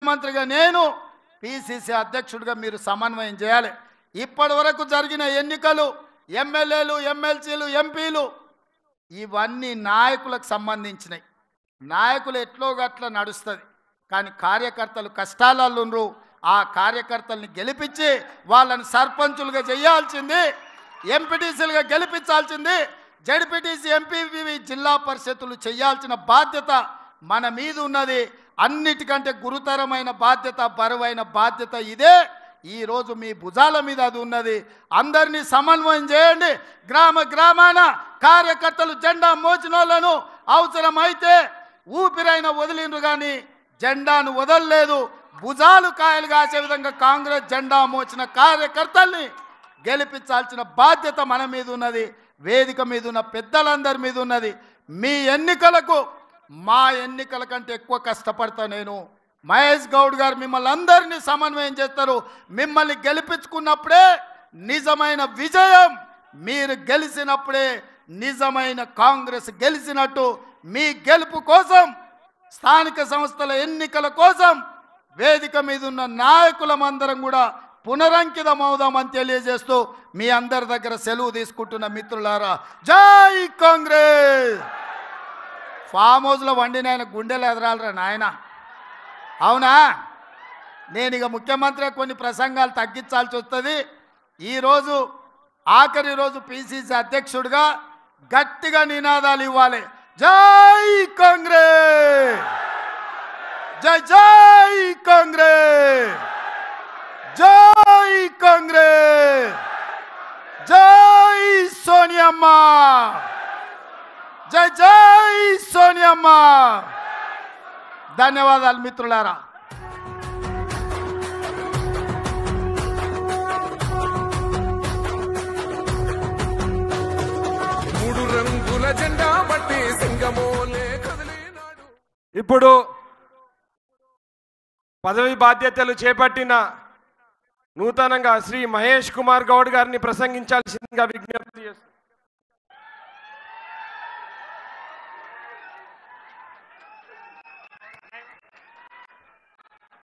ముఖ్యమంత్రిగా నేను పిసిసి అధ్యక్షుడిగా మీరు సమన్వయం చేయాలి ఇప్పటి వరకు జరిగిన ఎన్నికలు ఎమ్మెల్యేలు ఎమ్మెల్సీలు ఎంపీలు ఇవన్నీ నాయకులకు సంబంధించినవి నాయకులు ఎట్లో గట్ల నడుస్తుంది కానీ కార్యకర్తలు కష్టాలలో ఉండ్రు. ఆ కార్యకర్తల్ని గెలిపించి వాళ్ళని సర్పంచులుగా చేయాల్సింది ఎంపీటీసీలుగా గెలిపించాల్సింది జడ్పీటీసీ ఎంపీవి జిల్లా పరిషత్తులు చేయాల్సిన బాధ్యత మన మీద ఉన్నది అన్నిటికంటే గురుతరమైన బాధ్యత బరువైన బాధ్యత ఇదే ఈ రోజు మీ భుజాల మీద అది ఉన్నది అందరినీ సమన్వయం చేయండి గ్రామ గ్రామాన కార్యకర్తలు జెండా మోచినోళ్లను అవసరమైతే ఊపిరైన వదిలిండ్రు కానీ జెండాను వదలలేదు భుజాలు కాయలు కాసే విధంగా కాంగ్రెస్ జెండా మోచిన కార్యకర్తల్ని గెలిపించాల్సిన బాధ్యత మన మీద ఉన్నది వేదిక మీద ఉన్న పెద్దలందరి మీద ఉన్నది మీ ఎన్నికలకు మా ఎన్నికల కంటే ఎక్కువ కష్టపడతా నేను మహేష్ గౌడ్ గారు మిమ్మల్ని అందరినీ సమన్వయం చేస్తారు మిమ్మల్ని గెలిపించుకున్నప్పుడే నిజమైన విజయం మీరు గెలిచినప్పుడే నిజమైన కాంగ్రెస్ గెలిచినట్టు మీ గెలుపు కోసం స్థానిక సంస్థల ఎన్నికల కోసం వేదిక మీద ఉన్న నాయకులమందరం కూడా పునరంకితమవుదామని తెలియజేస్తూ మీ అందరి దగ్గర సెలవు తీసుకుంటున్న మిత్రులారా జై కాంగ్రెస్ ఫామ్ హౌస్లో వండిన ఆయన గుండెలు ఎదరాలరా నాయన అవునా నేను ఇక ముఖ్యమంత్రి కొన్ని ప్రసంగాలు తగ్గించాల్సి వస్తుంది ఈరోజు ఆఖరి రోజు పిసిసి అధ్యక్షుడిగా గట్టిగా నినాదాలు ఇవ్వాలి జై కాంగ్రెస్ జై జై కాంగ్రెస్ జై కాంగ్రెస్ జై సోనియమ్మ జై జై సోనియమ్మ ధన్యవాదాలు మిత్రులారా మూడు రంగుల జెండా బట్టి సింగమోలే కదిలినాడు ఇప్పుడు పదవి బాధ్యతలు చేపట్టిన నూతనంగా శ్రీ మహేష్ కుమార్ గౌడ్ గారిని ప్రసంగించాల్సిందిగా విజ్ఞప్తి చేస్తున్నాను